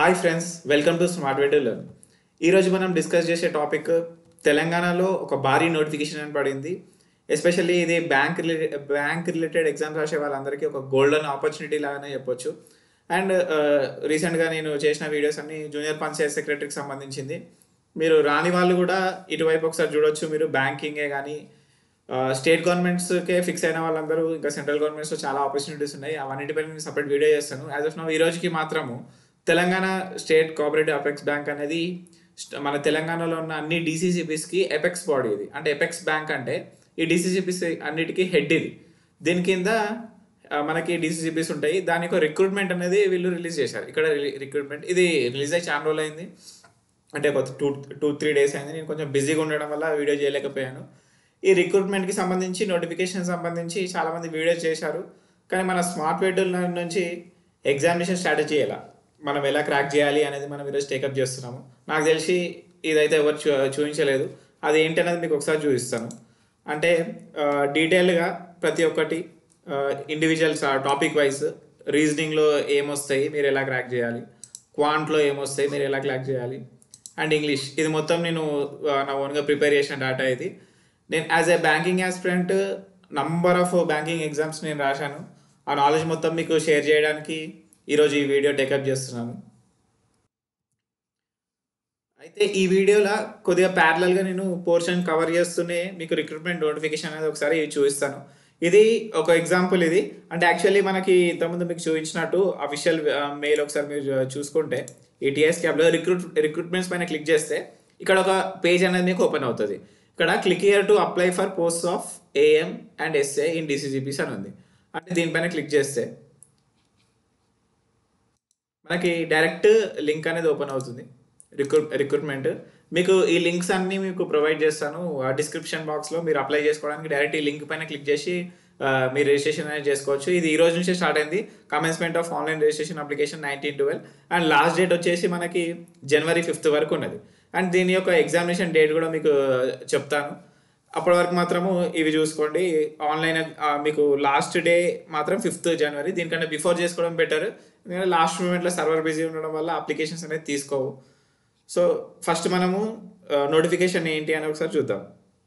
hi friends welcome to smart way to learn ఈరోజు మనం discuss చేసే టాపిక్ తెలంగాణలో ఒక భారీ నోటిఫికేషన్ అని పడింది ఎస్పెషల్లీ ఇది bank related bank related exams రాసే వాళ్ళందరికీ ఒక గోల్డెన్ ఆపర్చునిటీ లాగానే చెప్పొచ్చు అండ్ రీసెంట్గా నేను చేసిన వీడియోస్ అన్ని జూనియర్ పంచాయత్ సెక్రటరీకి సంబంధించింది మీరు రాని వాళ్ళు కూడా ఇటువైపు ఒకసారి చూడొచ్చు మీరు బ్యాంకింగే కానీ స్టేట్ గవర్నమెంట్స్కే ఫిక్స్ అయిన వాళ్ళందరూ ఇంకా సెంట్రల్ గవర్నమెంట్స్లో చాలా ఆపర్చునిటీస్ ఉన్నాయి అవన్నిటిపై నేను సపరేట్ వీడియో చేస్తాను యాజ్ ఆఫ్ నౌ ఈ రోజుకి మాత్రము Telangana state cooperative apex bank అనేది స్ట్- మన తెలంగాణలో ఉన్న అన్ని డీసీసీపీస్కి ఎపెక్స్ బాడీ ఇది అంటే ఎపెక్స్ బ్యాంక్ అంటే ఈ డీసీసీపీస్ అన్నిటికీ హెడ్ ఇది దీని కింద ఆ, మనకి డీసీసీపీస్ ఉంటాయి దాని యొక్క రిక్రూట్మెంట్ అనేది వీళ్ళు రిలీజ్ చేశారు ఇక్కడ రిక్రూట్మెంట్ ఇది రిలీజ్ అయ్యి చాలా రోజులు అయింది అంటే ఒక టూ టూ త్రీ డేస్ అయింది నేను కొంచెం బిజీగా ఉండడం వల్ల వీడియో చేయలేకపోయాను ఈ రిక్రూట్మెంట్కి సంబంధించి నోటిఫికేషన్ సంబంధించి చాలామంది వీడియోస్ చేశారు కానీ మన స్మార్ట్ వెడ్యూల్ నుంచి ఎగ్జామినేషన్ స్ట్రాటజీ ఎలా మనం ఎలా క్రాక్ చేయాలి అనేది మనం ఈరోజు టేకప్ చేస్తున్నాము నాకు తెలిసి ఇదైతే ఎవరు చూ చూపించలేదు అది ఏంటి అనేది మీకు ఒకసారి చూపిస్తాను అంటే డీటెయిల్గా ప్రతి ఒక్కటి ఇండివిజువల్స్ టాపిక్ వైజ్ రీజనింగ్లో ఏమొస్తాయి మీరు ఎలా క్రాక్ చేయాలి క్వాంట్లో ఏమొస్తాయి మీరు ఎలా క్రాక్ చేయాలి అండ్ ఇంగ్లీష్ ఇది మొత్తం నేను ఆ, నా ఓన్గా ప్రిపేర్ చేసిన డేటా ఇది నేను as a banking aspirant number of banking exams నేను రాశాను ఆ నాలెడ్జ్ మొత్తం మీకు షేర్ చేయడానికి ఈరోజు ఈ వీడియో టేకప్ చేస్తున్నాను అయితే ఈ వీడియోలో కొద్దిగా ప్యారలల్గా నేను పోర్షన్ కవర్ చేస్తూనే మీకు రిక్రూట్మెంట్ నోటిఫికేషన్ అనేది ఒకసారి చూపిస్తాను ఇది ఒక ఎగ్జాంపుల్ ఇది అంటే యాక్చువల్లీ మనకి ఇంతకుముందు మీకు చూపించినట్టు అఫీషియల్ మెయిల్ ఒకసారి మీరు చూ- చూసుకుంటే ఈ టీఎస్ క్యాబ్లో రిక్రూట్ రిక్రూట్మెంట్స్ పైన క్లిక్ చేస్తే ఇక్కడ ఒక పేజ్ అనేది మీకు ఓపెన్ అవుతుంది ఇక్కడ click here to apply for post of AM and SA in DCCBs అని ఉంది అంటే దీనిపైన క్లిక్ చేస్తే మనకి డైరెక్ట్ లింక్ అనేది ఓపెన్ అవుతుంది రిక్రూట్ రిక్రూట్మెంట్ మీకు ఈ లింక్స్ అన్ని మీకు ప్రొవైడ్ చేస్తాను ఆ డిస్క్రిప్షన్ బాక్స్లో మీరు అప్లై చేసుకోవడానికి డైరెక్ట్ ఈ లింక్ పైన క్లిక్ చేసి ఆ, మీరు రిజిస్ట్రేషన్ అనేది చేసుకోవచ్చు ఇది ఈ రోజు నుంచే స్టార్ట్ అయింది commencement of online registration application nineteen twelve and last date వచ్చేసి మనకి జనవరి ఫిఫ్త్ వరకు ఉన్నది అండ్ దీని యొక్క ఎగ్జామినేషన్ డేట్ కూడా మీకు చెప్తాను అప్పటి వరకు మాత్రము ఇవి చూసుకోండి ఆన్లైన్ ఆ, మీకు లాస్ట్ డే మాత్రం ఫిఫ్త్ జనవరి దీనికంటే బిఫోర్ చేసుకోవడం బెటర్ ఎందుకంటే లాస్ట్ మూమెంట్లో సర్వర్ బిజీ ఉండడం వల్ల అప్లికేషన్స్ అనేది తీసుకోవు సో ఫస్ట్ మనము నోటిఫికేషన్ ఏంటి అని ఒకసారి చూద్దాం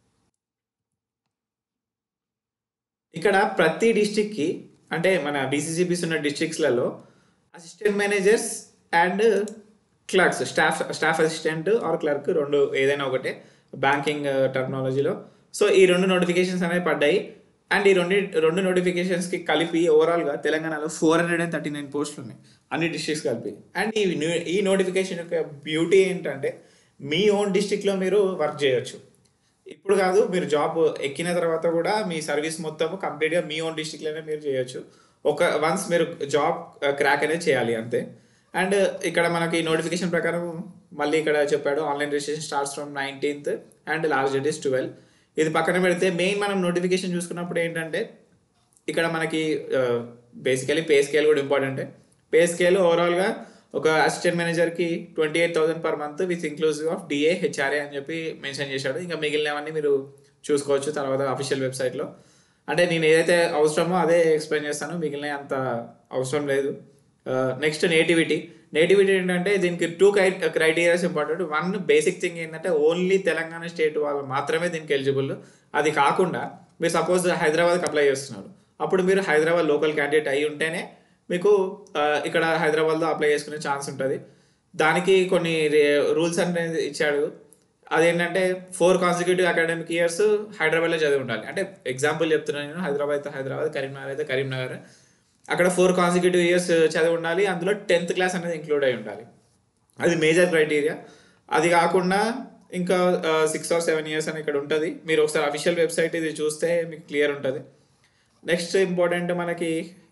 ఇక్కడ ప్రతి డిస్టిక్కి అంటే మన బీసీసీబీస్ ఉన్న డిస్ట్రిక్ట్స్లలో assistant managers and clerks staff staff assistant or clerk రెండు ఏదైనా ఒకటే బ్యాంకింగ్ టెక్నాలజీలో సో ఈ రెండు నోటిఫికేషన్స్ అనేవి పడ్డాయి అండ్ ఈ రెండు రెండు నోటిఫికేషన్స్కి కలిపి ఓవరాల్గా తెలంగాణలో four hundred and thirty nine పోస్టులు ఉన్నాయి అన్ని డిస్ట్రిక్ట్స్ కలిపి అండ్ ఈ న్యూ- ఈ నోటిఫికేషన్ యొక్క బ్యూటీ ఏంటంటే మీ ఓన్ డిస్ట్రిక్ట్లో మీరు వర్క్ చేయొచ్చు ఇప్పుడు కాదు మీరు జాబ్ ఎక్కిన తర్వాత కూడా మీ సర్వీస్ మొత్తం కంప్లీట్గా మీ ఓన్ డిస్ట్రిక్ట్లోనే మీరు చేయొచ్చు ఒక వన్స్ మీరు జాబ్ క్రాక్ అనేది చేయాలి అంతే అండ్ ఇక్కడ మనకి నోటిఫికేషన్ ప్రకారం మళ్ళీ ఇక్కడ చెప్పాడు online registration starts from nineteenth and last date is twelve ఇది పక్కన పెడితే మెయిన్ మనం నోటిఫికేషన్ చూసుకున్నప్పుడు ఏంటంటే ఇక్కడ మనకి బేసికలీ పే స్కేల్ కూడా ఇంపార్టెంటే పే స్కేల్ ఓవరాల్గా ఒక అసిస్టెంట్ మేనేజర్కి twenty eight thousand per month with inclusive of DA HRA అని చెప్పి మెన్షన్ చేశాడు ఇంకా మిగిలినవన్నీ మీరు చూసుకోవచ్చు తర్వాత అఫీషియల్ వెబ్సైట్లో అంటే నేను ఏదైతే అవసరమో అదే ఎక్స్ప్లెయిన్ చేస్తాను మిగిలిన అంత అవసరం లేదు నెక్స్ట్ నేటివిటీ నేటివిటీ ఏంటంటే దీనికి టూ క్రై criterias important one basic thing ఏంటంటే ఓన్లీ తెలంగాణ స్టేట్ వాళ్ళు మాత్రమే దీనికి ఎలిజిబుల్ అది కాకుండా మీరు సపోజ్ హైదరాబాద్కి అప్లై చేస్తున్నారు అప్పుడు మీరు హైదరాబాద్ లోకల్ క్యాండిడేట్ అయి ఉంటేనే మీకు ఆ, ఇక్కడ హైదరాబాద్లో అప్లై చేసుకునే ఛాన్స్ ఉంటుంది దానికి కొన్ని రూల్స్ అనేది ఇచ్చాడు అదేంటంటే ఫోర్ కాన్సిక్యూటివ్ అకాడమిక్ ఇయర్స్ హైదరాబాద్లో చదివి ఉండాలి అంటే ఎగ్జాంపుల్ చెప్తున్నాను నేను హైదరాబాద్ అయితే హైదరాబాద్ కరీంనగర్ అయితే కరీంనగర్ అక్కడ ఫోర్ కాన్సిక్యూటివ్ ఇయర్స్ చదివి ఉండాలి అందులో టెన్త్ క్లాస్ అనేది ఇంక్లూడ్ అయి ఉండాలి అది మేజర్ క్రైటీరియా అది కాకుండా ఇంకా సిక్స్ ఆర్ సెవెన్ ఇయర్స్ అని ఇక్కడ ఉంటుంది మీరు ఒకసారి అఫీషియల్ వెబ్సైట్ ఇది చూస్తే మీకు క్లియర్ ఉంటుంది నెక్స్ట్ ఇంపార్టెంట్ మనకి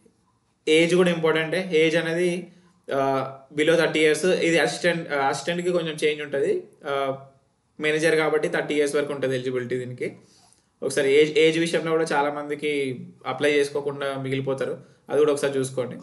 ఏజ్ కూడా ఇంపార్టెంటే ఏజ్ అనేది బిలో థర్టీ ఇయర్స్ ఇది అసిస్టెంట్ అసిస్టెంట్కి కొంచెం చేంజ్ ఉంటుంది మేనేజర్ కాబట్టి థర్టీ ఇయర్స్ వరకు ఉంటుంది ఎలిజిబిలిటీ దీనికి ఒకసారి ఏజ్ ఏజ్ విషయంలో కూడా చాలా మందికి అప్లై చేసుకోకుండా మిగిలిపోతారు అది కూడా ఒకసారి చూసుకోండి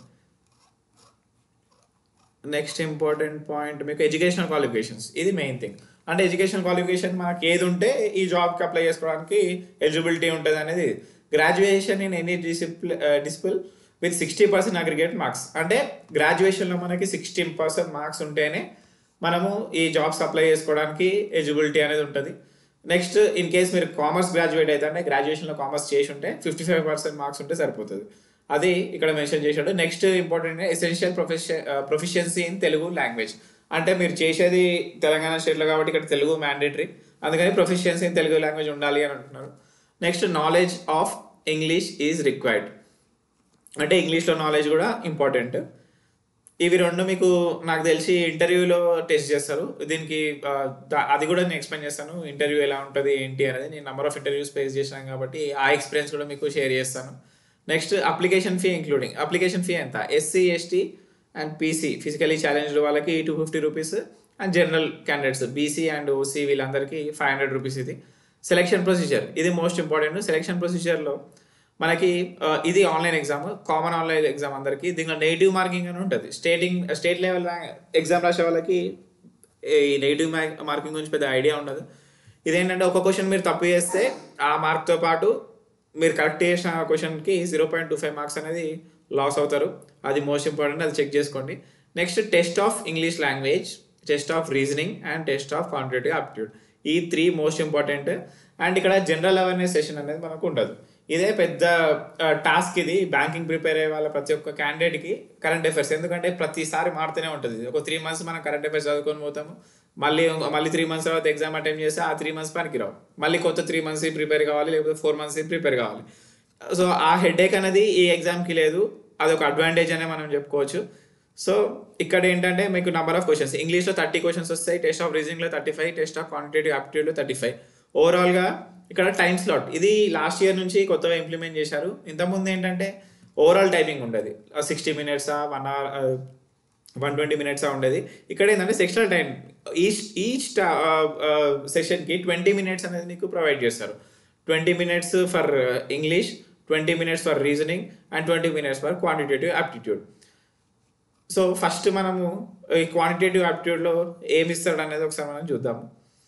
నెక్స్ట్ ఇంపార్టెంట్ పాయింట్ మీకు ఎడ్యుకేషనల్ క్వాలిఫికేషన్స్ ఇది మెయిన్ థింగ్ అంటే ఎడ్యుకేషన్ క్వాలిఫికేషన్ మనకి ఏది ఉంటే ఈ జాబ్కి అప్లై చేసుకోవడానికి ఎలిజిబిలిటీ ఉంటుంది అనేది గ్రాడ్యుయేషన్ ఇన్ ఎనీ డిసిప్లి discipline with sixty percent aggregate marks అంటే గ్రాడ్యుయేషన్లో మనకి సిక్స్టీ పర్సెంట్ మార్క్స్ ఉంటేనే మనము ఈ జాబ్స్ అప్లై చేసుకోవడానికి ఎలిజిబిలిటీ అనేది ఉంటుంది నెక్స్ట్ ఇన్ కేస్ మీరు కామర్స్ గ్రాడ్యుయేట్ అయితే అంటే గ్రాడ్యుయేషన్లో కామర్స్ చేసి ఉంటే ఫిఫ్టీ ఫైవ్ పర్సెంట్ మార్క్స్ ఉంటే సరిపోతుంది అది ఇక్కడ మెన్షన్ చేశాడు next important essential profession proficiency in Telugu language అంటే మీరు చేసేది తెలంగాణ స్టేట్లో కాబట్టి ఇక్కడ తెలుగు మ్యాండేటరీ అందుకని ప్రొఫిషియన్సీ ఇన్ తెలుగు లాంగ్వేజ్ ఉండాలి అని అంటున్నారు next knowledge of English is required అంటే ఇంగ్లీష్లో నాలెడ్జ్ కూడా ఇంపార్టెంట్ ఇవి రెండు మీకు నాకు తెలిసి ఇంటర్వ్యూలో టెస్ట్ చేస్తారు దీనికి ఆ, దా- అది కూడా నేను ఎక్స్ప్లెయిన్ చేస్తాను ఇంటర్వ్యూ ఎలా ఉంటుంది ఏంటి అనేది నేను నెంబర్ ఆఫ్ ఇంటర్వ్యూస్ ఫేస్ చేశాను కాబట్టి ఆ ఎక్స్పీరియన్స్ కూడా మీకు షేర్ చేస్తాను next application fee including application fee ఎంత SC ST and PC physically challenged వాళ్ళకి two fifty rupees and general candidates BC and OC వీళ్ళందరికీ ఫైవ్ హండ్రెడ్ రూపీస్ ఇది సెలక్షన్ ప్రొసీజర్ ఇది మోస్ట్ ఇంపార్టెంట్ సెలక్షన్ ప్రొసీజర్లో మనకి ఆ, ఇది online exam common online exam అందరికి దీంట్లో నెగిటివ్ మార్కింగ్ అని ఉంటుంది స్టేటింగ్ స్టేట్ లెవెల్ ఎగ్జామ్ రాసే వాళ్ళకి ఈ నెగిటివ్ మార్కింగ్ గురించి పెద్ద ఐడియా ఉండదు ఇదేంటంటే ఒక క్వశ్చన్ మీరు తప్పు చేస్తే ఆ మార్క్తో పాటు మీరు కరెక్ట్ చేసిన క్వశ్చన్కి zero point two five marks అనేది లాస్ అవుతారు అది మోస్ట్ ఇంపార్టెంట్ అది చెక్ చేసుకోండి next test of English language test of reasoning and test of competitive aptitude ఈ త్రీ మోస్ట్ ఇంపార్టెంట్ అండ్ ఇక్కడ జనరల్ అవేర్నెస్ సెషన్ అనేది మనకు ఉండదు ఇదే పెద్ద టాస్క్ ఇది బ్యాంకింగ్ ప్రిపేర్ అయ్యే వాళ్ళ ప్రతి ఒక్క క్యాండిడేట్కి కరెంట్ అఫైర్స్ ఎందుకంటే ప్రతిసారి మారుతూనే ఉంటుంది ఒక త్రీ మంత్స్ మనం కరెంట్ అఫైర్స్ చదువుకొని పోతాము మళ్ళీ మళ్ళీ త్రీ మంత్స్ తర్వాత ఎగ్జామ్ అటెండ్ చేస్తే ఆ త్రీ మంత్స్ పనికి రావు మళ్ళీ కొత్త త్రీ మంత్స్ ప్రిపేర్ కావాలి లేకపోతే ఫోర్ మంత్స్ ప్రిపేర్ కావాలి సో ఆ హెడేక్ అనేది ఈ ఎగ్జామ్కి లేదు అదొక అడ్వాంటేజ్ అనే మనం చెప్పుకోవచ్చు సో ఇక్కడ ఏంటంటే మీకు నెంబర్ ఆఫ్ క్వశ్చన్స్ ఇంగ్లీష్లో థర్టీ క్వశ్చన్స్ వస్తాయి టెస్ట్ ఆఫ్ రీజనింగ్లో thirty five test of quantitative ఆప్టిట్యూడ్లో థర్టీ ఫైవ్ ఓవరాల్గా ఇక్కడ టైం స్లాట్ ఇది లాస్ట్ ఇయర్ నుంచి కొత్తగా ఇంప్లిమెంట్ చేశారు ఇంతకుముందు ఏంటంటే ఓవరాల్ టైమింగ్ ఉండేది సిక్స్టీ మినిట్సా one hour one twenty minutes ఉండేది ఇక్కడ ఏంటంటే సెక్షనల్ టైం ఈచ్ ఈచ్ సెషన్కి ట్వంటీ మినిట్స్ అనేది మీకు ప్రొవైడ్ చేస్తారు twenty minutes for English twenty minutes for reasoning and twenty minutes for quantitative aptitude so first మనము ఈ క్వాంటిటేటివ్ ఆప్టిట్యూడ్లో ఏమి ఇస్తాడు అనేది ఒకసారి మనం చూద్దాము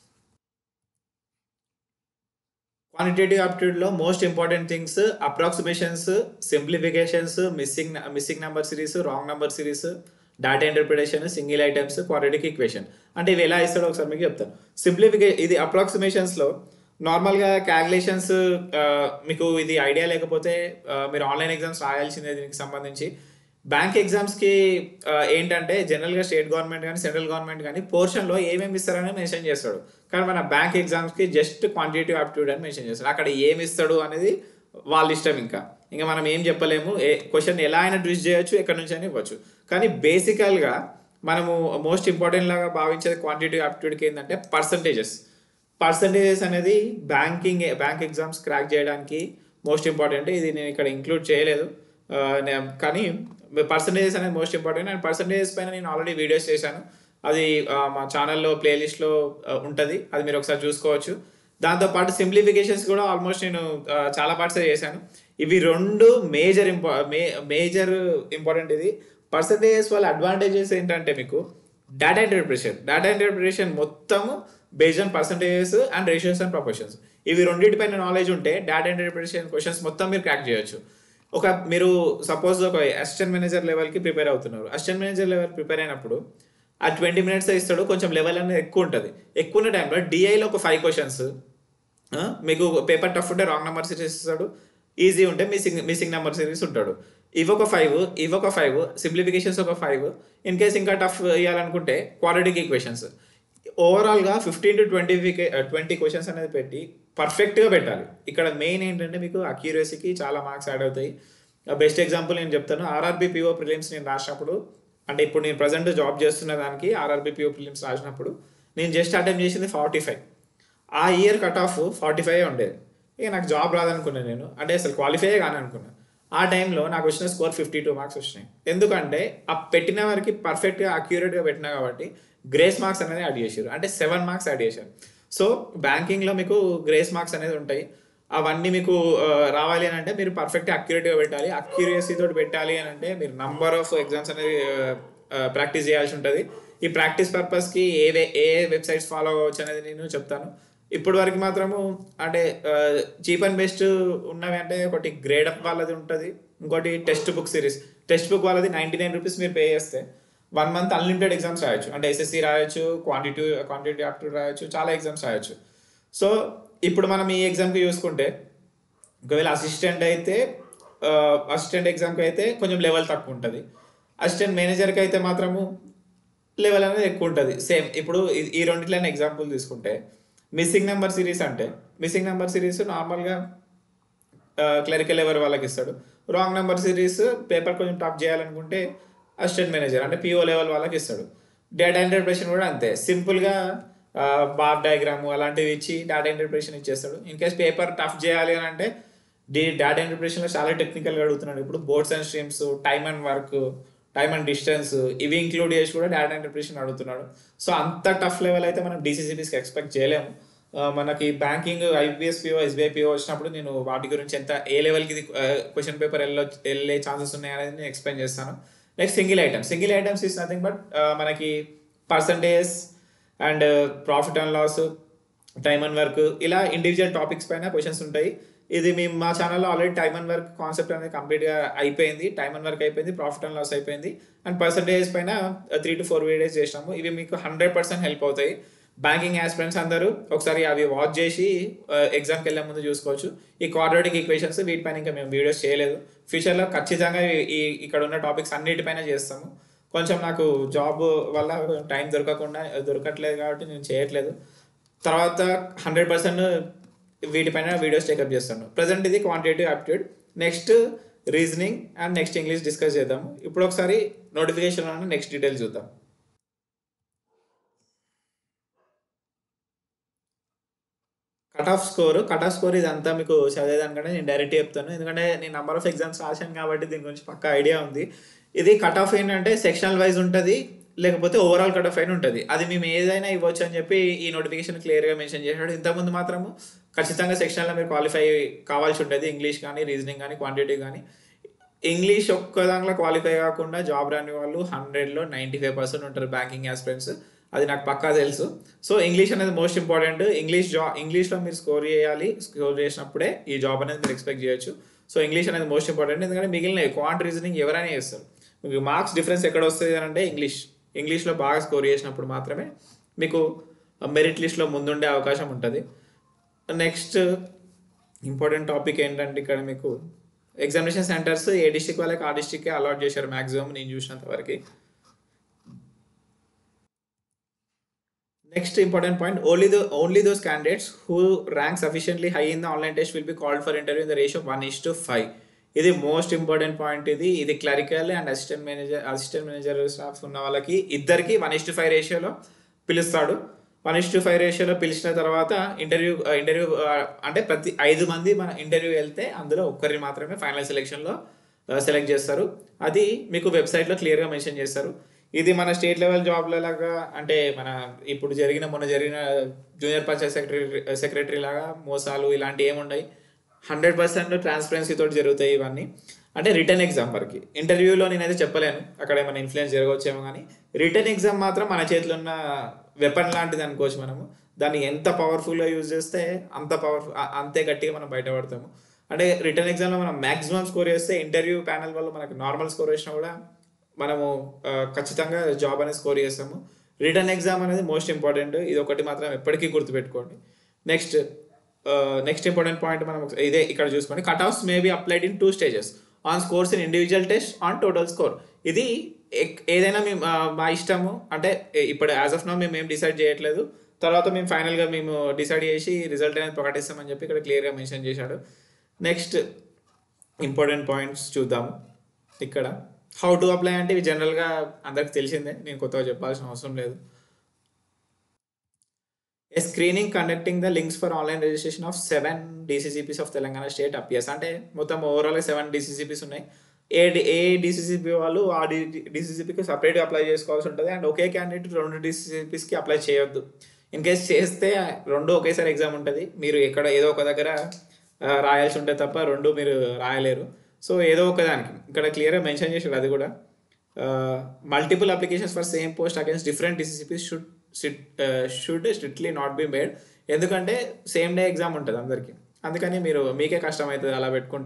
క్వాంటిటేటివ్ ఆప్టిట్యూడ్లో most important things approximations simplifications missing missing number series wrong number series data interpretation single items quadratic equation అంటే ఇవి ఎలా ఇస్తాడో ఒకసారి మీకు చెప్తాను సింప్లిఫికే ఇది అప్రాక్సిమేషన్స్లో నార్మల్గా క్యాలిక్యులేషన్స్ మీకు ఇది ఐడియా లేకపోతే ఆ, మీరు ఆన్లైన్ ఎగ్జామ్స్ రాయాల్సిందే దీనికి సంబంధించి బ్యాంక్ ఎగ్జామ్స్కి ఏంటంటే జనరల్గా స్టేట్ గవర్నమెంట్ కానీ సెంట్రల్ గవర్నమెంట్ కానీ పోర్షన్లో ఏమేమి ఇస్తారని మెన్షన్ చేస్తాడు కానీ మన బ్యాంక్ ఎగ్జామ్స్కి జస్ట్ క్వాంటిటేటివ్ ఆప్టిట్యూడ్ అని మెన్షన్ చేస్తాడు అక్కడ ఏమి ఇస్తాడు అనేది వాళ్ళ ఇష్టం ఇంకా ఇంకా మనం ఏం చెప్పలేము ఏ క్వశ్చన్ ఎలా అయినా ట్విస్ట్ చేయొచ్చు ఎక్కడి నుంచి అయినా ఇవ్వచ్చు కానీ బేసికల్గా మనము మోస్ట్ ఇంపార్టెంట్ లాగా భావించేది క్వాంటిటేటివ్ ఆప్టిట్యూడ్కి ఏంటంటే పర్సంటేజెస్ పర్సంటేజెస్ అనేది బ్యాంకింగ్ బ్యాంక్ ఎగ్జామ్స్ క్రాక్ చేయడానికి మోస్ట్ ఇంపార్టెంట్ ఇది నేను ఇక్కడ ఇంక్లూడ్ చేయలేదు ఆ, నే- కానీ పర్సంటేజెస్ అనేది మోస్ట్ ఇంపార్టెంట్ అండ్ పర్సంటేజెస్ పైన నేను ఆల్రెడీ వీడియోస్ చేశాను అది ఆ, మా ఛానల్లో ప్లేలిస్ట్లో ఉంటుంది అది మీరు ఒకసారి చూసుకోవచ్చు దాంతోపాటు సింప్లిఫికేషన్స్ కూడా ఆల్మోస్ట్ నేను ఆ, చాలా పార్ట్స్ చేశాను ఇవి రెండు మేజర్ ఇంపా మే మేజర్ ఇంపార్టెంట్ ఇది పర్సంటేజెస్ వాళ్ళ అడ్వాంటేజెస్ ఏంటంటే మీకు డేటా ఇంటర్ప్రిటేషన్ డేటా ఇంటర్ప్రిటేషన్ మొత్తము based on percentages and ratios and proportions ఇవి రెండింటిపైన నాలెడ్జ్ ఉంటే డేటా ఇంటర్ప్రిటేషన్ క్వశ్చన్స్ మొత్తం మీరు క్రాక్ చేయొచ్చు ఒక మీరు సపోజ్ ఒక అసిస్టెంట్ మేనేజర్ లెవెల్కి ప్రిపేర్ అవుతున్నారు అసిస్టెంట్ మేనేజర్ లెవెల్ ప్రిపేర్ అయినప్పుడు ఆ ట్వంటీ మినిట్స్ ఇస్తాడు కొంచెం లెవెల్ అనేది ఎక్కువ ఉంటుంది ఎక్కువ ఉన్న టైంలో డిఐలో ఒక ఫైవ్ క్వశ్చన్స్ మీకు పేపర్ టఫ్ ఉంటే రాంగ్ నెంబర్ సిరీస్ ఇస్తాడు ఈజీ ఉంటే మిస్సింగ్ మిస్సింగ్ నెంబర్ సిరీస్ ఉంటాడు ఇవొక ఫైవ్ ఇవొక ఫైవ్ సింప్లిఫికేషన్స్ ఒక ఫైవ్ ఇన్ కేస్ ఇంకా టఫ్ ఇవ్వాలనుకుంటే క్వాడ్రటిక్ ఈక్వేషన్స్ ఓవరాల్గా fifteen to twenty twenty questions అనేది పెట్టి పర్ఫెక్ట్గా పెట్టాలి ఇక్కడ మెయిన్ ఏంటంటే మీకు అక్యూరసీకి చాలా మార్క్స్ యాడ్ అవుతాయి బెస్ట్ ఎగ్జాంపుల్ నేను చెప్తాను ఆర్ఆర్బీ పిఓ ప్రిలిమ్స్ నేను రాసినప్పుడు అంటే ఇప్పుడు నేను ప్రజెంట్ జాబ్ చేస్తున్న దానికి ఆర్ఆర్బీ పిఓ ప్రిలిమ్స్ రాసినప్పుడు నేను జస్ట్ అటెంప్ట్ చేసింది ఫార్టీ ఫైవ్ ఆ year cut off forty five ఉండేది ఇక నాకు జాబ్ రాదనుకున్నాను నేను అంటే అసలు క్వాలిఫై కానీ అనుకున్నాను ఆ టైంలో నాకు వచ్చిన స్కోర్ ఫిఫ్టీ టూ మార్క్స్ వచ్చినాయి ఎందుకంటే ఆ పెట్టిన వారికి పర్ఫెక్ట్గా అక్యూరేట్గా పెట్టినా కాబట్టి గ్రేస్ మార్క్స్ అనేది యాడ్ చేశారు అంటే సెవెన్ మార్క్స్ యాడ్ చేశారు సో బ్యాంకింగ్లో మీకు గ్రేస్ మార్క్స్ అనేది ఉంటాయి అవన్నీ మీకు ఆ, రావాలి అని అంటే మీరు పర్ఫెక్ట్ అక్యూరేట్గా పెట్టాలి అక్యూరియసీ తోటి పెట్టాలి అని అంటే మీరు నంబర్ ఆఫ్ ఎగ్జామ్స్ అనేది ప్రాక్టీస్ చేయాల్సి ఉంటుంది ఈ ప్రాక్టీస్ పర్పస్కి ఏ వే- ఏ వెబ్సైట్స్ ఫాలో అవ్వచ్చు అనేది నేను చెప్తాను ఇప్పుడు వరకు మాత్రము అంటే చీప్ అండ్ బెస్ట్ ఉన్నవి అంటే ఒకటి గ్రేడ్ అప్ వాళ్ళది ఉంటుంది ఇంకోటి text book series text book వాళ్ళది నైంటీ నైన్ రూపీస్ మీరు పే చేస్తే వన్ మంత్ అన్లిమిటెడ్ ఎగ్జామ్స్ రాయొచ్చు అంటే ఎస్ఎస్సి రాయొచ్చు క్వాంటిటీ క్వాంటిటీ ఆప్టిట్యూడ్ రాయొచ్చు చాలా ఎగ్జామ్స్ రాయొచ్చు సో ఇప్పుడు మనం ఈ ఎగ్జామ్కి చూసుకుంటే ఒకవేళ అసిస్టెంట్ అయితే అసిస్టెంట్ ఎగ్జామ్కి అయితే కొంచెం లెవెల్ తక్కువ ఉంటుంది అసిస్టెంట్ మేనేజర్కి అయితే మాత్రము లెవెల్ అనేది ఎక్కువ ఉంటుంది సేమ్ ఇప్పుడు ఈ- ఈ రెండిట్లైన ఎగ్జాంపుల్ తీసుకుంటే మిస్సింగ్ నెంబర్ సిరీస్ అంటే మిస్సింగ్ నెంబర్ సిరీస్ నార్మల్గా క్లరికల్ లెవెల్ వాళ్ళకి ఇస్తాడు రాంగ్ నెంబర్ సిరీస్ పేపర్ కొంచెం టాప్ చేయాలనుకుంటే అసిస్టెంట్ మేనేజర్ అంటే పిఓ లెవెల్ వాళ్ళకి ఇస్తాడు డేటా ఇంటర్ప్రిటేషన్ కూడా అంతే సింపుల్గా బార్ డయాగ్రామ్ అలాంటివి ఇచ్చి డేటా ఇంటర్ప్రిటేషన్ ఇచ్చేస్తాడు ఇన్ కేస్ పేపర్ టఫ్ చేయాలి అని అంటే డి డేటా ఇంటర్ప్రిటేషన్లో చాలా టెక్నికల్గా అడుగుతున్నాడు ఇప్పుడు boats and streams time and work time and distance ఇవి ఇంక్లూడ్ చేసి కూడా డేటా ఇంటర్ప్రిటేషన్ అడుగుతున్నాడు సో అంత టఫ్ లెవెల్ అయితే మనం డీసీసీబీస్కి ఎక్స్పెక్ట్ చేయలేము ఆ, మనకి banking IPS PO SBI PO వచ్చినప్పుడు నేను వాటి గురించి ఎంత ఏ లెవెల్కి ఇది క్వశ్చన్ పేపర్ వెళ్ళ వెళ్ళే ఛాన్సెస్ ఉన్నాయి అనేది నేను ఎక్స్ప్లెయిన్ చేస్తాను next single item single items is nothing but మనకి percentage and profit and loss time and work ఇలా ఇండివిజువల్ టాపిక్స్ పైన క్వశ్చన్స్ ఉంటాయి ఇది మేము మా ఛానల్లో already time and work concept అనేది కంప్లీట్గా అయిపోయింది టైమ్ అండ్ వర్క్ అయిపోయింది ప్రాఫిట్ అండ్ లాస్ అయిపోయింది అండ్ పర్సంటేజ్ పైన త్రీ టు ఫోర్ వీడియోస్ చేసినాము ఇవి మీకు హండ్రెడ్ పర్సెంట్ హెల్ప్ అవుతాయి బ్యాంకింగ్ యాస్పిరెంట్స్ అందరూ ఒకసారి అవి వాచ్ చేసి ఎగ్జామ్కి వెళ్ళే ముందు చూసుకోవచ్చు ఈ క్వాడ్రాటిక్ ఈక్వేషన్స్ వీటిపైన ఇంకా మేము వీడియోస్ చేయలేదు ఫ్యూచర్లో ఖచ్చితంగా ఈ- ఈ ఇక్కడ ఉన్న టాపిక్స్ అన్నిటిపైన చేస్తాము కొంచెం నాకు జాబ్ వల్ల టైం దొరకకుండా దొరకట్లేదు కాబట్టి నేను చేయట్లేదు తర్వాత హండ్రెడ్ పర్సెంట్ వీటిపైన వీడియోస్ టేకప్ చేస్తాను ప్రజెంట్ ఇది quantitative aptitude next reasoning and next English discuss చేద్దాము ఇప్పుడు ఒకసారి నోటిఫికేషన్ నెక్స్ట్ డీటెయిల్స్ చూద్దాం cut off score cut off score ఇదంతా మీకు చదివేదానికంటే నేను డైరెక్ట్ చెప్తాను ఎందుకంటే నేను నంబర్ ఆఫ్ ఎగ్జామ్స్ రాశాను కాబట్టి దీని గురించి పక్కా ఐడియా ఉంది ఇది కట్ ఆఫ్ ఏంటంటే సెక్షనల్ వైజ్ ఉంటుంది లేకపోతే ఓవరాల్ కట్ ఆఫ్ అయిన ఉంటుంది అది మేము ఏదైనా ఇవ్వచ్చు అని చెప్పి ఈ నోటిఫికేషన్ క్లియర్గా మెన్షన్ చేశాడు ఇంతకుముందు మాత్రము ఖచ్చితంగా సెక్షన్లో మీరు క్వాలిఫై కావాల్సి ఉంటుంది ఇంగ్లీష్ కానీ రీజనింగ్ కానీ క్వాంటిటీ కానీ ఇంగ్లీష్ ఒక్క దాంట్లో క్వాలిఫై కాకుండా జాబ్ రాని వాళ్ళు హండ్రెడ్లో నైంటీ ఫైవ్ పర్సెంట్ ఉంటారు బ్యాంకింగ్ ఆస్పిరెంట్స్ అది నాకు పక్కా తెలుసు సో ఇంగ్లీష్ అనేది మోస్ట్ ఇంపార్టెంట్ ఇంగ్లీష్ జాబ్ ఇంగ్లీష్లో మీరు స్కోర్ చేయాలి స్కోర్ చేసినప్పుడే ఈ జాబ్ అనేది మీరు ఎక్స్పెక్ట్ చేయొచ్చు సో ఇంగ్లీష్ అనేది మోస్ట్ ఇంపార్టెంట్ ఎందుకంటే మిగిలిన క్వాంట్ రీజనింగ్ ఎవరైనా చేస్తారు మీకు మార్క్స్ డిఫరెన్స్ ఎక్కడ వస్తుంది అని అంటే ఇంగ్లీష్ ఇంగ్లీష్లో బాగా స్కోర్ చేసినప్పుడు మాత్రమే మీకు మెరిట్ లిస్ట్లో ముందుండే అవకాశం ఉంటుంది నెక్స్ట్ ఇంపార్టెంట్ టాపిక్ ఏంటంటే ఇక్కడ మీకు ఎగ్జామినేషన్ సెంటర్స్ ఏ డిస్టిక్ వాళ్ళకి ఆ డిస్టిక్కే అలాట్ చేశారు మ్యాక్సిమం నేను చూసినంత వరకు next important point only those only those candidates who rank sufficiently high in the online test will be called for interview in the ratio one is to five ఇది most important point ఇది ఇది clerical and assistant manager assistant manager staff ఉన్న వాళ్ళకి ఇద్దరికి one is to five రేషియోలో పిలుస్తాడు one is to five రేషియోలో పిలిచిన తర్వాత ఇంటర్వ్యూ ఇంటర్వ్యూ అంటే ప్రతి ఐదు మంది మన ఇంటర్వ్యూ వెళ్తే అందులో ఒక్కరిని మాత్రమే ఫైనల్ సెలెక్షన్లో సెలెక్ట్ చేస్తారు అది మీకు వెబ్సైట్లో క్లియర్గా మెన్షన్ చేస్తారు ఇది మన స్టేట్ లెవెల్ జాబ్ల లాగా అంటే మన ఇప్పుడు జరిగిన మొన్న జరిగిన జూనియర్ పంచాయత్ సెక్రటరీ సెక్రటరీ లాగా మోసాలు ఇలాంటివి ఏముండయి హండ్రెడ్ పర్సెంట్ ట్రాన్స్పరెన్సీ తోటి జరుగుతాయి ఇవన్నీ అంటే రిటర్న్ ఎగ్జామ్ వరకు ఇంటర్వ్యూలో నేనైతే చెప్పలేను అక్కడ ఏమైనా ఇన్ఫ్లుయెన్స్ జరగవచ్చేమో కానీ రిటర్న్ ఎగ్జామ్ మాత్రం మన చేతిలో ఉన్న వెపన్ లాంటిది అనుకోవచ్చు మనము దాన్ని ఎంత పవర్ఫుల్గా యూజ్ చేస్తే అంత పవర్ఫుల్ అంతే గట్టిగా మనం బయటపడతాము అంటే రిటర్న్ ఎగ్జామ్లో మనం మ్యాక్సిమం స్కోర్ చేస్తే ఇంటర్వ్యూ ప్యానల్ వల్ల మనకు నార్మల్ స్కోర్ వేసినా కూడా మనము ఆ, ఖచ్చితంగా జాబ్ అనేది స్కోర్ చేస్తాము రిటర్న్ ఎగ్జామ్ అనేది మోస్ట్ ఇంపార్టెంట్ ఇది ఒకటి మాత్రం ఎప్పటికీ గుర్తుపెట్టుకోండి నెక్స్ట్ నెక్స్ట్ ఇంపార్టెంట్ పాయింట్ మనం ఒకసారి ఇదే ఇక్కడ చూసుకోండి cut offs may be applied in two stages on scores in individual test on total score ఇది ఎక్- ఏదైనా మేము ఆ, మా ఇష్టము అంటే ఏ- ఇప్పుడు యాజ్ ఆఫ్ నో మేము ఏం డిసైడ్ చేయట్లేదు తర్వాత మేము ఫైనల్గా మేము డిసైడ్ చేసి రిజల్ట్ అనేది ప్రకటిస్తామని చెప్పి ఇక్కడ క్లియర్గా మెన్షన్ చేశాడు నెక్స్ట్ ఇంపార్టెంట్ పాయింట్స్ చూద్దాము ఇక్కడ హౌ టు అప్లై అంటే ఇవి జనరల్గా అందరికి తెలిసిందే నేను కొత్తగా చెప్పాల్సిన అవసరం లేదు a screening conducting the links for online registration of seven DCCBs of Telangana state appears అంటే మొత్తం ఓవరాల్గా సెవెన్ డీసీసీపీస్ ఉన్నాయి ఏ ఏ డీసీసీపీ వాళ్ళు ఆ డీసీసీపీకి సపరేట్గా అప్లై చేసుకోవాల్సి ఉంటుంది అండ్ ఒకే క్యాండిడేట్ రెండు డీసీసీపీస్కి అప్లై చేయొద్దు ఇన్ కేస్ చేస్తే రెండు ఒకేసారి ఎగ్జామ్ ఉంటుంది మీరు ఎక్కడ ఏదో ఒక దగ్గర ఆ, రాయాల్సి ఉంటుంది తప్ప రెండు మీరు రాయలేరు సో ఏదో ఒక దానికి ఇక్కడ క్లియర్గా మెన్షన్ చేశాడు అది కూడా multiple applications for same post against different DCCBs should should strictly not be made ఎందుకంటే సేమ్ డే ఎగ్జామ్ ఉంటుంది అందరికీ అందుకని మీరు మీకే కష్టం అవుతుంది అలా పెట్టుకుంటే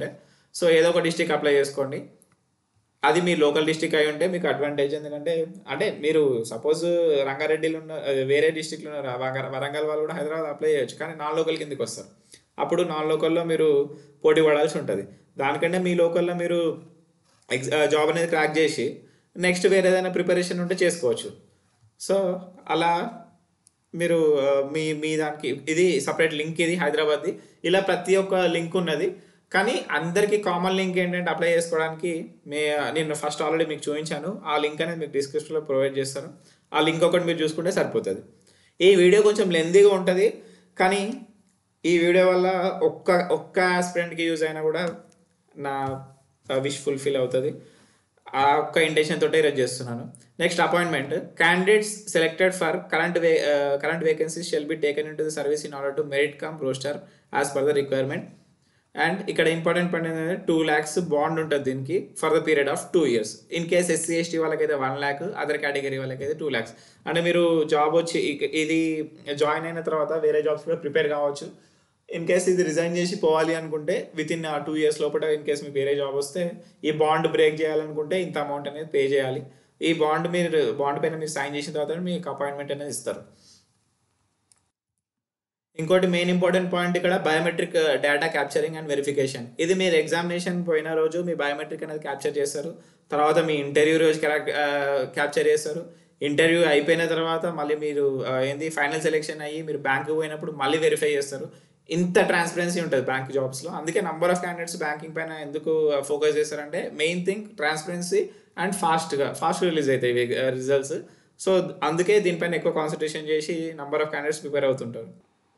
సో ఏదో ఒక డిస్టిక్ అప్లై చేసుకోండి అది మీ లోకల్ డిస్టిక్ అయి ఉంటే మీకు అడ్వాంటేజ్ ఎందుకంటే అంటే మీరు సపోజ్ రంగారెడ్డిలో ఉన్న అదే వేరే డిస్టిక్లో ఉన్న వరంగల్ వరంగల్ వాళ్ళు కూడా హైదరాబాద్ అప్లై చేయొచ్చు కానీ నాన్ లోకల్ కిందకి వస్తారు అప్పుడు నాన్ లోకల్లో మీరు పోటీ పడాల్సి ఉంటుంది దానికంటే మీ లోకల్లో మీరు ఎగ్జా జాబ్ అనేది క్రాక్ చేసి నెక్స్ట్ వేరే ఏదైనా ప్రిపరేషన్ ఉంటే చేసుకోవచ్చు సో అలా మీరు ఆ, మీ మీ దానికి ఇది సపరేట్ లింక్ ఇది హైదరాబాద్ది ఇలా ప్రతి ఒక్క లింక్ ఉన్నది కానీ అందరికీ కామన్ లింక్ ఏంటంటే అప్లై చేసుకోవడానికి మే నేను ఫస్ట్ ఆల్రెడీ మీకు చూపించాను ఆ లింక్ అనేది మీకు డిస్క్రిప్షన్లో ప్రొవైడ్ చేస్తాను ఆ లింక్ ఒకటి మీరు చూసుకుంటే సరిపోతుంది ఈ వీడియో కొంచెం లెందీగా ఉంటుంది కానీ ఈ వీడియో వల్ల ఒక్క ఒక్క ఆస్పిరెంట్కి యూజ్ అయినా కూడా నా విష్ ఫుల్ఫిల్ అవుతుంది ఆ ఒక్క ఇంటెన్షన్ తోటే ఈరోజు చేస్తున్నాను next appointment candidates selected for current వే current vacancies shall be taken into the service in order to merit cum roster as per the requirement and ఇక్కడ ఇంపార్టెంట్ పాయింట్ ఏంటంటే two lakhs bond ఉంటుంది దీనికి for the period of two years in case SC ST వాళ్ళకైతే one lakh other category వాళ్ళకైతే two lakhs అంటే మీరు job వచ్చి ఇక- ఇది జాయిన్ అయిన తర్వాత వేరే జాబ్స్ కూడా ప్రిపేర్ కావచ్చు ఇన్ కేస్ ఇది రిజైన్ చేసి పోవాలి అనుకుంటే విత్ ఇన్ ఆ టూ ఇయర్స్ లోపల ఇన్ కేస్ మీకు వేరే జాబ్ వస్తే ఈ బాండ్ బ్రేక్ చేయాలనుకుంటే ఇంత అమౌంట్ అనేది పే చేయాలి ఈ బాండ్ మీరు బాండ్ పైన మీరు సైన్ చేసిన తర్వాత మీకు అపాయింట్మెంట్ అనేది ఇస్తారు ఇంకోటి మెయిన్ ఇంపార్టెంట్ పాయింట్ ఇక్కడ biometric data capturing and verification ఇది మీరు ఎగ్జామినేషన్ పోయిన రోజు మీ బయోమెట్రిక్ అనేది క్యాప్చర్ చేస్తారు తర్వాత మీ ఇంటర్వ్యూ రోజు క్యాప్చర్ చేస్తారు ఇంటర్వ్యూ అయిపోయిన తర్వాత మళ్ళీ మీరు ఆ, ఏంది ఫైనల్ సెలెక్షన్ అయ్యి మీరు బ్యాంకు పోయినప్పుడు మళ్ళీ వెరిఫై చేస్తారు ఇంత ట్రాన్స్పరెన్సీ ఉంటుంది బ్యాంక్ జాబ్స్లో అందుకే నంబర్ ఆఫ్ క్యాండిడేట్స్ బ్యాంకింగ్ పైన ఎందుకు ఫోకస్ చేస్తారంటే మెయిన్ థింగ్ ట్రాన్స్పరెన్సీ అండ్ ఫాస్ట్గా ఫాస్ట్ రిలీజ్ అవుతాయి రిజల్ట్స్ సో అందుకే దీనిపైన ఎక్కువ కాన్సన్ట్రేషన్ చేసి నంబర్ ఆఫ్ క్యాండిడేట్స్ ప్రిపేర్ అవుతుంటారు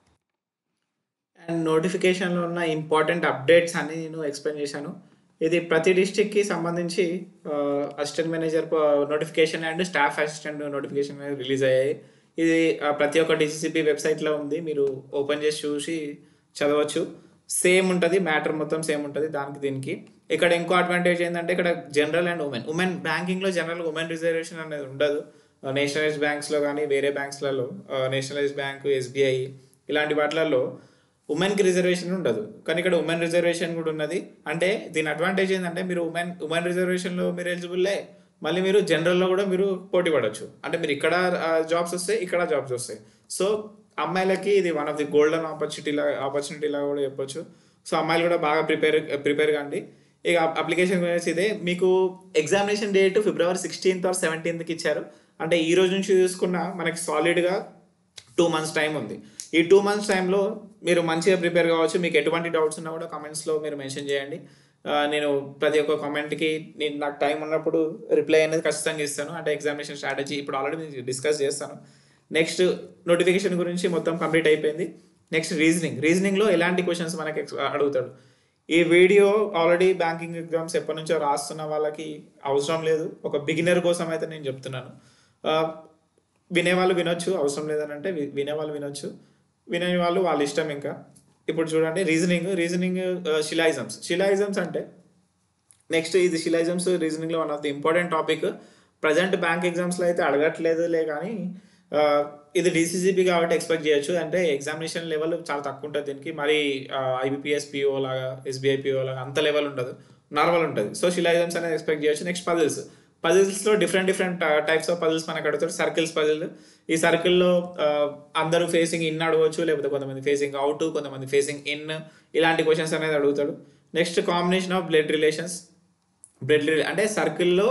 అండ్ నోటిఫికేషన్లో ఉన్న ఇంపార్టెంట్ అప్డేట్స్ అన్ని నేను ఎక్స్ప్లెయిన్ చేశాను ఇది ప్రతి డిస్టిక్కి సంబంధించి assistant manager notification and staff assistant notification అనేది రిలీజ్ అయ్యాయి ఇది ఆ, ప్రతి ఒక్క డిసిసిపి వెబ్సైట్లో ఉంది మీరు ఓపెన్ చేసి చూసి చదవచ్చు సేమ్ ఉంటుంది మ్యాటర్ మొత్తం సేమ్ ఉంటుంది దానికి దీనికి ఇక్కడ ఇంకో అడ్వాంటేజ్ ఏంటంటే ఇక్కడ జనరల్ అండ్ ఉమెన్ ఉమెన్ బ్యాంకింగ్లో జనరల్ ఉమెన్ రిజర్వేషన్ అనేది ఉండదు నేషనలైజ్ బ్యాంక్స్లో కానీ వేరే బ్యాంక్స్లలో నేషనలైజ్ బ్యాంక్ ఎస్బీఐ ఇలాంటి వాటిలలో ఉమెన్కి రిజర్వేషన్ ఉండదు కానీ ఇక్కడ ఉమెన్ రిజర్వేషన్ కూడా ఉన్నది అంటే దీని అడ్వాంటేజ్ ఏంటంటే మీరు ఉమెన్ ఉమెన్ రిజర్వేషన్లో మీరు ఎలిజిబుల్లే మళ్ళీ మీరు జనరల్లో కూడా మీరు పోటీ పడవచ్చు అంటే మీరు ఇక్కడ జాబ్స్ వస్తాయి ఇక్కడ జాబ్స్ వస్తాయి సో అమ్మాయిలకి ఇది one of the golden opportunity లా ఆపర్చునిటీ లాగా కూడా చెప్పొచ్చు సో అమ్మాయిలు కూడా బాగా ప్రిపేర్ ప్రిపేర్ కండి ఇక అప్లికేషన్ గురించి ఇదే మీకు examination date February sixteenth or సెవెంటీన్త్కి ఇచ్చారు అంటే ఈ రోజు నుంచి చూసుకున్న మనకి సాలిడ్గా టూ మంత్స్ టైం ఉంది ఈ టూ మంత్స్ టైంలో మీరు మంచిగా ప్రిపేర్ కావచ్చు మీకు ఎటువంటి డౌట్స్ ఉన్నా కూడా కామెంట్స్లో మీరు మెన్షన్ చేయండి ఆ, నేను ప్రతి ఒక్క కామెంట్కి నేను నాకు టైం ఉన్నప్పుడు రిప్లై అనేది ఖచ్చితంగా ఇస్తాను అంటే ఎగ్జామినేషన్ స్ట్రాటజీ ఇప్పుడు ఆల్రెడీ డిస్కస్ చేస్తాను నెక్స్ట్ నోటిఫికేషన్ గురించి మొత్తం కంప్లీట్ అయిపోయింది నెక్స్ట్ రీజనింగ్ రీజనింగ్లో ఎలాంటి క్వశ్చన్స్ మనకి ex- అడుగుతాడు ఈ వీడియో ఆల్రెడీ బ్యాంకింగ్ ఎగ్జామ్స్ ఎప్పటి నుంచో రాస్తున్న వాళ్ళకి అవసరం లేదు ఒక బిగినర్ కోసం అయితే నేను చెప్తున్నాను ఆ, వినేవాళ్ళు వినొచ్చు అవసరం లేదని అంటే వి- వినేవాళ్ళు వినొచ్చు వినని వాళ్ళు వాళ్ళ ఇష్టం ఇంకా ఇప్పుడు చూడండి రీజనింగ్ రీజనింగ్ షిలాయిజమ్స్ షిలాయిజమ్స్ అంటే నెక్స్ట్ ఇది షిలాయిజమ్స్ రీజనింగ్లో one of the important topic present bank ఎగ్జామ్స్లో అయితే అడగట్లేదులే కానీ ఆ, ఇది డిసిసిపి కాబట్టి ఎక్స్పెక్ట్ చేయొచ్చు అంటే ఎగ్జామినేషన్ లెవెల్ చాలా తక్కువ ఉంటుంది దీనికి మరి ఐబిపిఎస్ పిఓ లాగా ఎస్బీఐ పిఓ లాగా అంత లెవెల్ ఉండదు నార్మల్ ఉంటుంది సో షిలాయిజమ్స్ అనేది ఎక్స్పెక్ట్ చేయొచ్చు నెక్స్ట్ పజిల్స్ పజిల్స్లో different different types of puzzles మనకు అడుగుతారు సర్కిల్స్ పజిల్ ఈ సర్కిల్లో అందరూ ఫేసింగ్ ఇన్ అడగవచ్చు లేకపోతే కొంతమంది ఫేసింగ్ అవుట్ కొంతమంది ఫేసింగ్ ఇన్ ఇలాంటి క్వశ్చన్స్ అనేది అడుగుతాడు next combination of blood relations blood అంటే సర్కిల్లో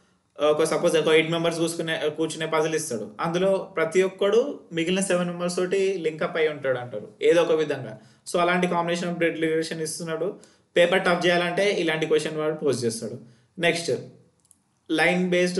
ఒక సపోజ్ ఒక ఎయిట్ మెంబర్స్ కూర్చునే కూర్చునే పజిల్ ఇస్తాడు అందులో ప్రతి ఒక్కడు మిగిలిన సెవెన్ మెంబర్స్ తోటి లింకప్ అయి ఉంటాడు అంటారు ఏదో ఒక విధంగా సో అలాంటి కాంబినేషన్ ఆఫ్ బ్లడ్ రిలేషన్ ఇస్తున్నాడు పేపర్ టఫ్ చేయాలంటే ఇలాంటి క్వశ్చన్ వాడు పోస్ట్ చేస్తాడు నెక్స్ట్ లైన్ బేస్డ్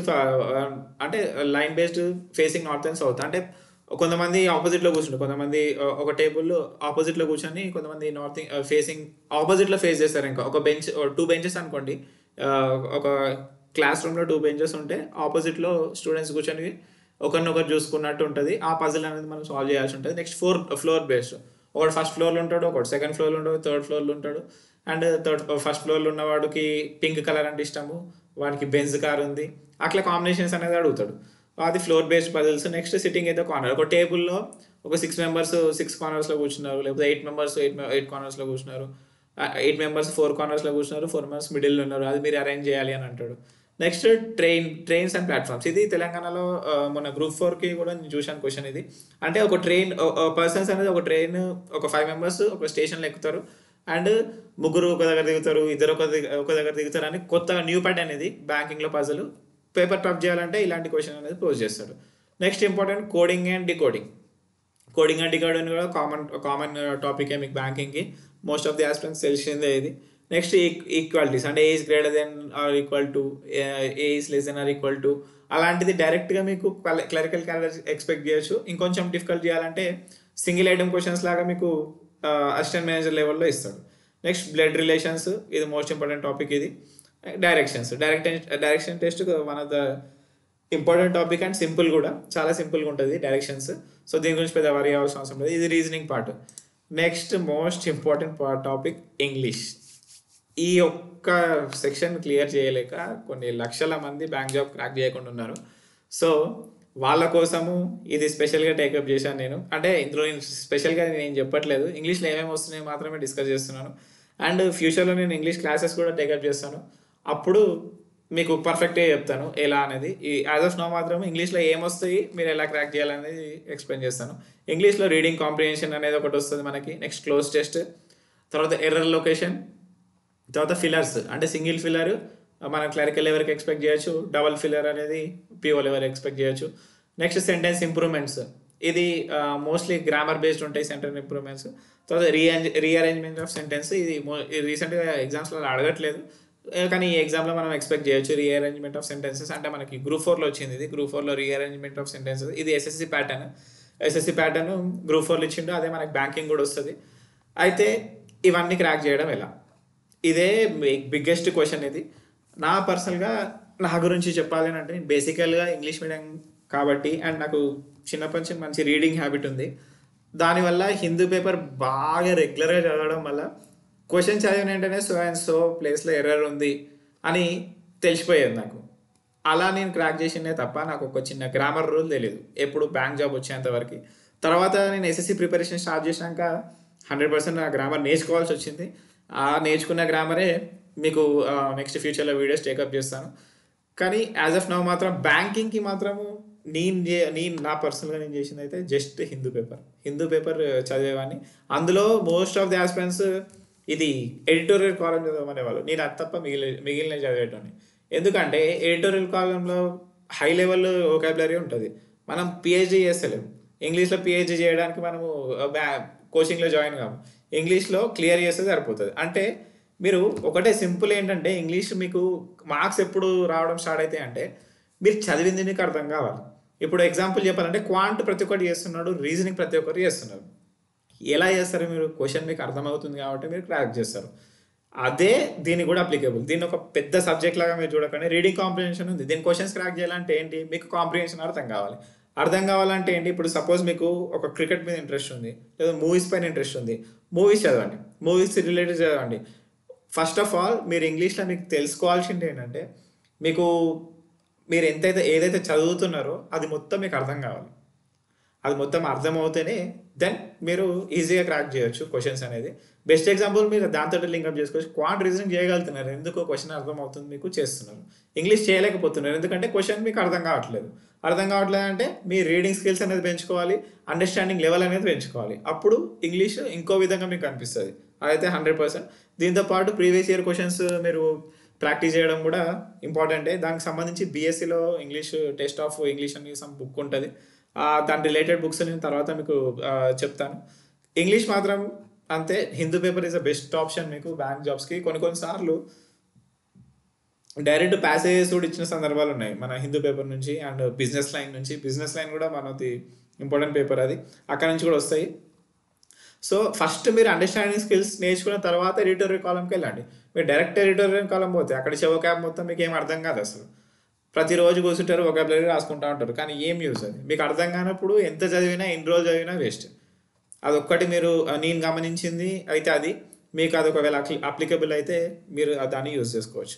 అంటే line based facing north and south అంటే కొంతమంది ఆపోజిట్లో కూర్చుంటారు కొంతమంది uh, ఒక టేబుల్ ఆపోజిట్లో కూర్చొని కొంతమంది నార్త్ ఫేసింగ్ ఆపోజిట్లో ఫేస్ చేస్తారు ఇంకా ఒక బెంచ్ టూ బెంచెస్ అనుకోండి uh, ఒక క్లాస్ రూమ్లో టూ బెంచెస్ ఉంటే ఆపోజిట్లో స్టూడెంట్స్ కూర్చొని ఒకరినొకరు చూసుకున్నట్టు ఉంటుంది ఆ పజిల్ అనేది మనం సాల్వ్ చేయాల్సి ఉంటుంది నెక్స్ట్ ఫోర్ ఫ్లోర్ బేస్డ్ ఒకటి ఫస్ట్ ఫ్లోర్లో ఉంటాడు ఒకటి సెకండ్ ఫ్లోర్లో ఉంటాడు థర్డ్ ఫ్లోర్లో ఉంటాడు అండ్ థర్డ్ ఫస్ట్ ఫ్లోర్లో ఉన్నవాడికి పింక్ కలర్ అంటే ఇష్టము వానికి బెంజ్ కార్ ఉంది అట్లా కాంబినేషన్స్ అనేది అడుగుతాడు అది floor based puzzles next sitting అయితే కార్నర్ ఒక టేబుల్లో ఒక సిక్స్ మెంబర్స్ సిక్స్ కార్నర్స్లో కూర్చున్నారు లేకపోతే ఎయిట్ మెంబర్స్ ఎయిట్ ఎయిట్ కార్నర్స్లో కూర్చున్నారు ఎయిట్ మెంబర్స్ ఫోర్ కార్నర్స్లో కూర్చున్నారు ఫోర్ మెంబర్స్ మిడిల్లో ఉన్నారు అది మీరు అరేంజ్ చేయాలి అని అంటాడు next train trains and platforms ఇది తెలంగాణలో ఆ, మొన్న గ్రూప్ ఫోర్కి కూడా నేను చూశాను క్వశ్చన్ ఇది అంటే ఒక ట్రైన్ పర్సన్స్ అనేది ఒక ట్రైన్ ఒక ఫైవ్ మెంబర్స్ ఒక స్టేషన్లో ఎక్కుతారు అండ్ ముగ్గురు ఒక దగ్గర దిగుతారు ఇద్దరు ఒక దగ్గర ఒక దగ్గర దిగుతారు అని కొత్త న్యూ ప్యాడ్ అనేది బ్యాంకింగ్లో పజలు పేపర్ టాప్ చేయాలంటే ఇలాంటి క్వశ్చన్ అనేది పోజ్ చేస్తాడు next important coding and decoding coding and decoding కూడా కామన్ కామన్ టాపికే మీకు బ్యాంకింగ్కి మోస్ట్ ఆఫ్ ది ఆస్పెక్ట్స్ తెలిసిందే ఇది నెక్స్ట్ ఈక్వాలిటీస్ అంటే A is greater than or equal to A is less than or equal to అలాంటిది డైరెక్ట్గా మీకు క్లరికల్ క్యాలరీస్ ఎక్స్పెక్ట్ చేయొచ్చు ఇంకొంచెం డిఫికల్ట్ చేయాలంటే సింగిల్ ఐటమ్ క్వశ్చన్స్ లాగా మీకు అసిస్టెంట్ మేనేజర్ లెవెల్లో ఇస్తాడు నెక్స్ట్ బ్లడ్ రిలేషన్స్ ఇది మోస్ట్ ఇంపార్టెంట్ టాపిక్ ఇది directions direct direction test one of the important topic and simple కూడా చాలా సింపుల్గా ఉంటుంది డైరెక్షన్స్ సో దీని గురించి పెద్ద వరి అవ్వాల్సిన అవసరం లేదు ఇది reasoning part next most important part topic English ఈ ఒక్క సెక్షన్ క్లియర్ చేయలేక కొన్ని లక్షల మంది బ్యాంక్ జాబ్ క్రాక్ చేయకుండా ఉన్నారు సో వాళ్ళ కోసము ఇది స్పెషల్గా టేకప్ చేశాను నేను అంటే ఇందులో నేను స్పెషల్గా నేను చెప్పట్లేదు ఇంగ్లీష్లో ఏమేమి వస్తున్నాయో మాత్రమే డిస్కస్ చేస్తున్నాను అండ్ ఫ్యూచర్లో నేను ఇంగ్లీష్ క్లాసెస్ కూడా టేకప్ చేస్తాను అప్పుడు మీకు పర్ఫెక్ట్గా చెప్తాను ఎలా అనేది ఈ యాజ్ ఆఫ్ నో మాత్రం ఇంగ్లీష్లో ఏమొస్తాయి మీరు ఎలా క్రాక్ చేయాలనేది ఎక్స్ప్లెయిన్ చేస్తాను ఇంగ్లీష్లో రీడింగ్ కాంప్రిహెన్షన్ అనేది ఒకటి వస్తుంది మనకి నెక్స్ట్ క్లోజ్ టెస్ట్ తర్వాత ఎర్రర్ లొకేషన్ తర్వాత ఫిల్లర్స్ అంటే సింగిల్ ఫిల్లర్ మనం క్లరికల్ లెవెల్కి ఎక్స్పెక్ట్ చేయొచ్చు డబల్ ఫిల్లర్ అనేది పిఓ లెవెల్ ఎక్స్పెక్ట్ చేయొచ్చు నెక్స్ట్ సెంటెన్స్ ఇంప్రూవ్మెంట్స్ ఇది మోస్ట్లీ గ్రామర్ బేస్డ్ ఉంటాయి సెంటెన్స్ ఇంప్రూవ్మెంట్స్ తర్వాత రీఅరేంజ్ రీఅరేంజ్మెంట్ ఆఫ్ సెంటెన్స్ ఇది రీసెంట్గా ఎగ్జామ్స్లో అడగట్లేదు ఏ, కానీ ఈ ఎగ్జామ్లో మనం ఎక్స్పెక్ట్ చేయొచ్చు రీఅరేంజ్మెంట్ ఆఫ్ సెంటెన్సెస్ అంటే మనకి గ్రూప్ ఫోర్లో వచ్చింది ఇది గ్రూప్ ఫోర్లో రీఅరేంజ్మెంట్ ఆఫ్ సెంటెన్సెస్ ఇది SSC pattern SSC pattern group ఫోర్లో ఇచ్చిండు అదే మనకి బ్యాంకింగ్ కూడా వస్తుంది అయితే ఇవన్నీ క్రాక్ చేయడం ఎలా ఇదే బిగ్గెస్ట్ క్వశ్చన్ ఇది నా పర్సనల్గా నా గురించి చెప్పాలి అని అంటే నేను బేసికల్గా ఇంగ్లీష్ మీడియం కాబట్టి అండ్ నాకు చిన్నప్పటి నుంచి మంచి రీడింగ్ హ్యాబిట్ ఉంది దానివల్ల హిందూ పేపర్ బాగా రెగ్యులర్గా చదవడం వల్ల క్వశ్చన్ చదివిన వెంటనే సో అండ్ సో ప్లేస్లో ఎర్రర్ ఉంది అని తెలిసిపోయేది నాకు అలా నేను క్రాక్ చేసిందే తప్ప నాకు ఒక చిన్న గ్రామర్ రూల్ తెలియదు ఎప్పుడు బ్యాంక్ జాబ్ వచ్చేంత వరకు తర్వాత నేను ఎస్ఎస్సి ప్రిపరేషన్ స్టార్ట్ చేశాక హండ్రెడ్ పర్సెంట్ నా గ్రామర్ నేర్చుకోవాల్సి వచ్చింది ఆ నేర్చుకున్న గ్రామరే మీకు నెక్స్ట్ ఫ్యూచర్లో వీడియోస్ టేకప్ చేస్తాను కానీ యాజ్ ఆఫ్ నవ్ మాత్రం బ్యాంకింగ్కి మాత్రము నేను చే- నేను నా పర్సనల్గా నేను చేసింది అయితే just Hindu paper Hindu paper చదివేవాడిని అందులో మోస్ట్ ఆఫ్ ది ఆస్పెన్స్ ఇది ఎడిటోరియల్ కాలం చదవమనే వాళ్ళు నేను అది తప్ప మిగిలిన మిగిలిన చదివేటోని ఎందుకంటే ఎడిటోరియల్ కాలంలో హై లెవెల్ ఒకాబులరీ ఉంటుంది మనం పిహెచ్డి చేస్తలేము ఇంగ్లీష్లో పిహెచ్డి చేయడానికి మనము బ్యా కోచింగ్లో జాయిన్ కాము ఇంగ్లీష్లో క్లియర్ చేస్తే సరిపోతుంది అంటే మీరు ఒకటే సింపుల్ ఏంటంటే ఇంగ్లీష్ మీకు మార్క్స్ ఎప్పుడు రావడం స్టార్ట్ అయితే అంటే మీరు చదివింది మీకు అర్థం కావాలి ఇప్పుడు ఎగ్జాంపుల్ చెప్పాలంటే క్వాంట్ ప్రతి ఒక్కటి చేస్తున్నాడు రీజనింగ్ ప్రతి ఒక్కరు చేస్తున్నారు ఎలా చేస్తారు మీరు క్వశ్చన్ మీకు అర్థమవుతుంది కాబట్టి మీరు క్రాక్ చేస్తారు అదే దీనికి కూడా అప్లికేబుల్ దీన్ని ఒక పెద్ద సబ్జెక్ట్ లాగా మీరు చూడకండి రీడింగ్ కాంప్రిహెన్షన్ ఉంది దీని క్వశ్చన్స్ క్రాక్ చేయాలంటే ఏంటి మీకు కాంప్రిహెన్షన్ అర్థం కావాలి అర్థం కావాలంటే ఏంటి ఇప్పుడు సపోజ్ మీకు ఒక క్రికెట్ మీద ఇంట్రెస్ట్ ఉంది లేదా మూవీస్ పైన ఇంట్రెస్ట్ ఉంది మూవీస్ చదవండి మూవీస్ రిలేటెడ్ చదవండి ఫస్ట్ ఆఫ్ ఆల్ మీరు ఇంగ్లీష్లో మీకు తెలుసుకోవాల్సింది ఏంటంటే మీకు మీరు ఎంతైతే ఏదైతే చదువుతున్నారో అది మొత్తం మీకు అర్థం కావాలి అది మొత్తం అర్థమవుతేనే దెన్ మీరు ఈజీగా క్రాక్ చేయొచ్చు క్వశ్చన్స్ అనేది బెస్ట్ ఎగ్జాంపుల్ మీరు దాంతో లింక్అప్ చేసుకోవచ్చు క్వాంట్ రీజనింగ్ చేయగలుగుతున్నారు ఎందుకు క్వశ్చన్ అర్థమవుతుంది మీకు చేస్తున్నారు ఇంగ్లీష్ చేయలేకపోతున్నారు ఎందుకంటే క్వశ్చన్ మీకు అర్థం కావట్లేదు అర్థం కావట్లేదు అంటే మీ రీడింగ్ స్కిల్స్ అనేది పెంచుకోవాలి అండర్స్టాండింగ్ లెవెల్ అనేది పెంచుకోవాలి అప్పుడు ఇంగ్లీష్ ఇంకో విధంగా మీకు అనిపిస్తుంది అదైతే హండ్రెడ్ పర్సెంట్ దీంతో పాటు ప్రీవియస్ ఇయర్ క్వశ్చన్స్ మీరు ప్రాక్టీస్ చేయడం కూడా ఇంపార్టెంటే దానికి సంబంధించి బీఎస్సీలో ఇంగ్లీష్ టెస్ట్ ఆఫ్ ఇంగ్లీష్ అని సమ్ బుక్ ఉంటుంది ఆ, దాని రిలేటెడ్ బుక్స్ నేను తర్వాత మీకు ఆ, చెప్తాను ఇంగ్లీష్ మాత్రం అంతే Hindu paper is the best option మీకు బ్యాంక్ జాబ్స్కి కొన్ని కొన్నిసార్లు డైరెక్ట్ ప్యాసేజెస్ కూడా ఇచ్చిన సందర్భాలు ఉన్నాయి మన హిందూ పేపర్ నుంచి అండ్ బిజినెస్ లైన్ నుంచి బిజినెస్ లైన్ కూడా మనది ఇంపార్టెంట్ పేపర్ అది అక్కడ నుంచి కూడా వస్తాయి సో ఫస్ట్ మీరు అండర్స్టాండింగ్ స్కిల్స్ నేర్చుకున్న తర్వాత ఎడిటోరియల్ కాలంకి వెళ్ళండి మీరు డైరెక్ట్ ఎడిటోరియల్ కాలం పోతే అక్కడ చెవ క్యాబ్ మొత్తం మీకు ఏం అర్థం కాదు అసలు ప్రతిరోజు కూర్చుంటారు ఒకాబులరీ రాసుకుంటూ ఉంటారు కానీ ఏం యూస్ అది మీకు అర్థం కానప్పుడు ఎంత చదివినా ఎన్ని రోజులు చదివినా వేస్ట్ అదొక్కటి మీరు ఆ, నేను గమనించింది అయితే అది మీకు అది ఒకవేళ అప్లికబుల్ అయితే మీరు ఆ దాన్ని యూజ్ చేసుకోవచ్చు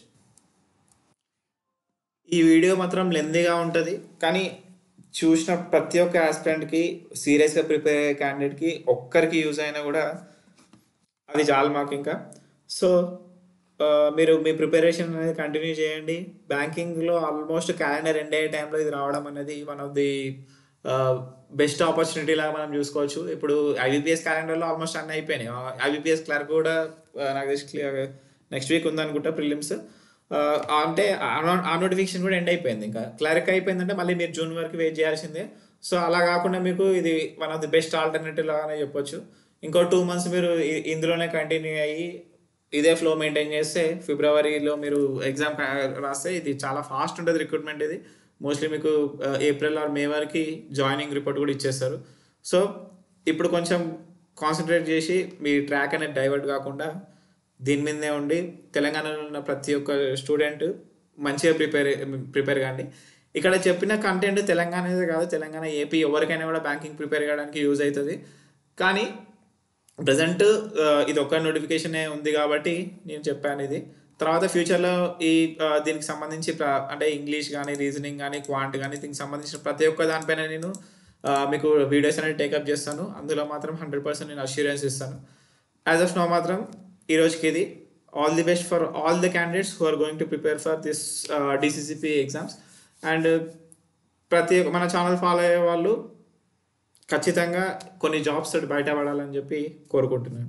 ఈ వీడియో మాత్రం లెందీగా ఉంటుంది కానీ చూసిన ప్రతి ఒక్క ఆస్పిరెంట్కి సీరియస్గా ప్రిపేర్ అయ్యే క్యాండిడేట్కి ఒక్కరికి యూజ్ అయినా కూడా అది చాలు మాకు ఇంకా సో ఆ, మీరు మీ ప్రిపరేషన్ అనేది కంటిన్యూ చేయండి బ్యాంకింగ్లో ఆల్మోస్ట్ క్యాలెండర్ ఎండ్ అయ్యే టైంలో ఇది రావడం అనేది one of the best opportunity లాగా మనం చూసుకోవచ్చు ఇప్పుడు ఐబీపీఎస్ క్యాలెండర్లో ఆల్మోస్ట్ అన్నీ అయిపోయినాయి ఐబీపీఎస్ క్లర్క్ కూడా ఆ, నాకు తెలిసి నెక్స్ట్ వీక్ ఉందనుకుంటా ప్రిలిమ్స్ అంటే ఆ- ఆ నోటిఫికేషన్ కూడా ఎండ్ అయిపోయింది ఇంకా క్లర్క్ అయిపోయిందంటే మళ్ళీ మీరు జూన్ వరకు వెయిట్ చేయాల్సిందే సో అలా కాకుండా మీకు ఇది one of the best alternative లాగానే చెప్పొచ్చు ఇంకో టూ మంత్స్ మీరు ఇ- ఇందులోనే కంటిన్యూ అయ్యి ఇదే ఫ్లో మెయింటైన్ చేస్తే ఫిబ్రవరిలో మీరు ఎగ్జామ్ రాస్తే ఇది చాలా ఫాస్ట్ ఉంటుంది రిక్రూట్మెంట్ ఇది మోస్ట్లీ మీకు ఏప్రిల్ ఆర్ మే వరకు జాయినింగ్ రిపోర్ట్ కూడా ఇచ్చేస్తారు సో ఇప్పుడు కొంచెం కాన్సన్ట్రేట్ చేసి మీ ట్రాక్ అనేది డైవర్ట్ కాకుండా దీని మీదనే ఉండి తెలంగాణలో ఉన్న ప్రతి ఒక్క స్టూడెంట్ మంచిగా ప్రిపేర్ ప్రిపేర్ కాండి ఇక్కడ చెప్పిన కంటెంట్ తెలంగాణ కాదు తెలంగాణ ఏపీ ఎవరికైనా కూడా బ్యాంకింగ్ ప్రిపేర్ చేయడానికి యూజ్ అవుతుంది కానీ ప్రజెంట్ ఇది ఒక్క నోటిఫికేషనే ఉంది కాబట్టి నేను చెప్పాను ఇది తర్వాత ఫ్యూచర్లో ఈ ఆ, దీనికి సంబంధించి ప్ర- అంటే ఇంగ్లీష్ కానీ రీజనింగ్ కానీ క్వాంట్ కానీ దీనికి సంబంధించిన ప్రతి ఒక్క దానిపైన నేను ఆ, మీకు వీడియోస్ అనేది టేకప్ చేస్తాను అందులో మాత్రం హండ్రెడ్ పర్సెంట్ నేను అష్యూరెన్స్ ఇస్తాను యాజ్ ఆఫ్ నో మాత్రం ఈ రోజుకి ఇది all the best for all the candidates who are going to prepare for this DCCP exams and ప్రతి మన ఛానల్ ఫాలో అయ్యే వాళ్ళు ఖచ్చితంగా కొన్ని జాబ్స్ తోటి బయటపడాలని చెప్పి కోరుకుంటున్నాను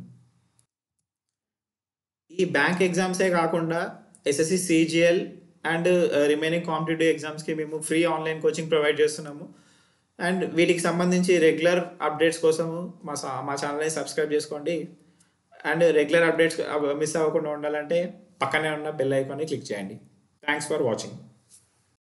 ఈ బ్యాంక్ ఎగ్జామ్సే కాకుండా SSC CGL and remaining competitive ఎగ్జామ్స్కి మేము ఫ్రీ ఆన్లైన్ కోచింగ్ ప్రొవైడ్ చేస్తున్నాము అండ్ వీటికి సంబంధించి రెగ్యులర్ అప్డేట్స్ కోసము మా సా- మా ఛానల్ని సబ్స్క్రైబ్ చేసుకోండి అండ్ రెగ్యులర్ అప్డేట్స్ మిస్ అవ్వకుండా ఉండాలంటే పక్కనే ఉన్న బెల్ ఐకాన్ని క్లిక్ చేయండి థ్యాంక్స్ ఫర్ వాచింగ్